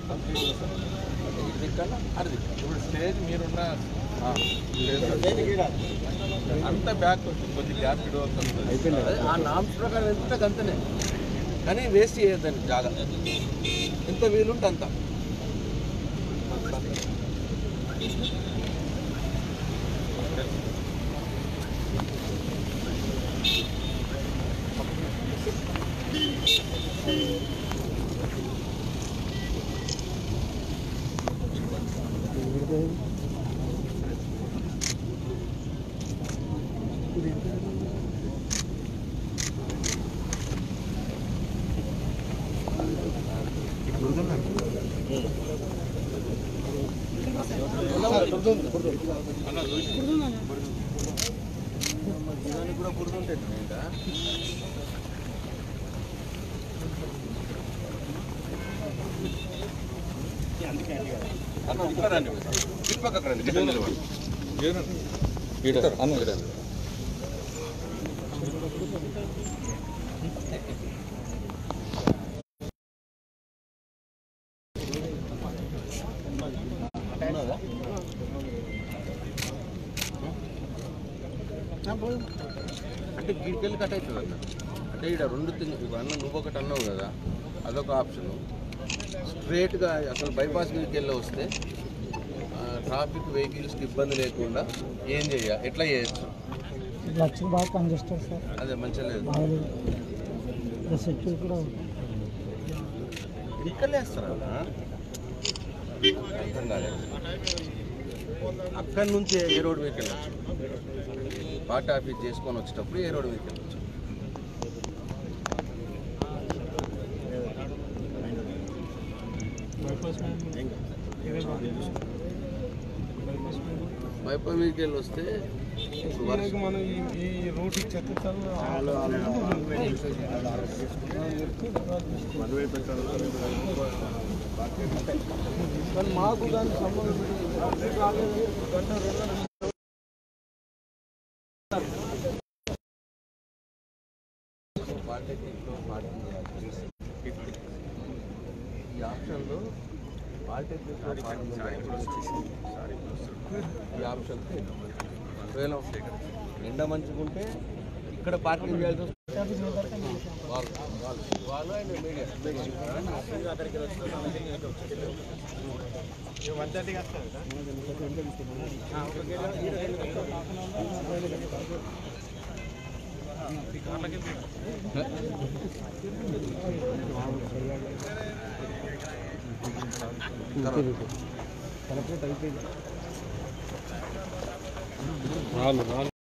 complete వస్తుంది ఇది దిక్కన్నా అది దిక్కు ఇప్పుడు స్టేజ్ మీరున్న ఆ, అంత బ్యాక్ వచ్చి కొద్ది గ్యాప్ ఇడవస్తుంది అదే ఆ నామ్స్ ప్రకారం ఎంత గంతనే కానీ వేస్ట్ చేయొద్దండి జాగా ఎంత వీలుంటే అంత దానికి కూడా గుర్తుంటే ఇంకా అన్న ఇక్కడ రండి ఇటు పక్కకు రండి కింద నిలబడి అన్న ఇక్కడ అంటే గీడికెళ్ళి కట్ అవుతుంది అన్న అంటే ఇక్కడ రెండు తిని ఇప్పుడు అన్న నువ్వు ఒకటి అన్నావు కదా అదొక ఆప్షన్ స్ట్రేట్గా అసలు బైపాస్ మీదకి వెళ్ళి వస్తే ట్రాఫిక్ వెహికల్స్కి ఇబ్బంది లేకుండా ఏం చేయ ఎట్లా చేయొచ్చు లక్షలు బాగా పనిచేస్తారు సార్ అదే మంచిగా లేదు బాగా సెక్యూరిటీ కూడా ఇక్కడ వేస్తారా అర్థం కాలేదు అక్కడి నుంచి ఏ రోడ్ మీకు వెళ్ళచ్చు పార్టీ ఆఫీస్ చేసుకొని వచ్చేటప్పుడు ఏ రోడ్ మీకు వెళ్ళచ్చు బైపాస్ మీదకి వెళ్ళి వస్తే ఇప్పుడు వర్షం మనం ఈ రూట్ మాకు దానికి సంబంధం గంట రెండు పాలిటెక్నిక్లో పార్కింగ్ చేయాలి ఈ ఆప్షన్లో పాలిటెక్నిక్లో పార్కింగ్ చేయాలి ఈ ఆప్షన్ ఒకవేళ ఎండ మంచిగుంటే ఇక్కడ పార్కింగ్ చేయాల్సి వస్తుంది వాళ్ళు వాళ్ళు వాళ్ళు అండ్ మీడియా కలెక్టరేట్ అయిపోయింది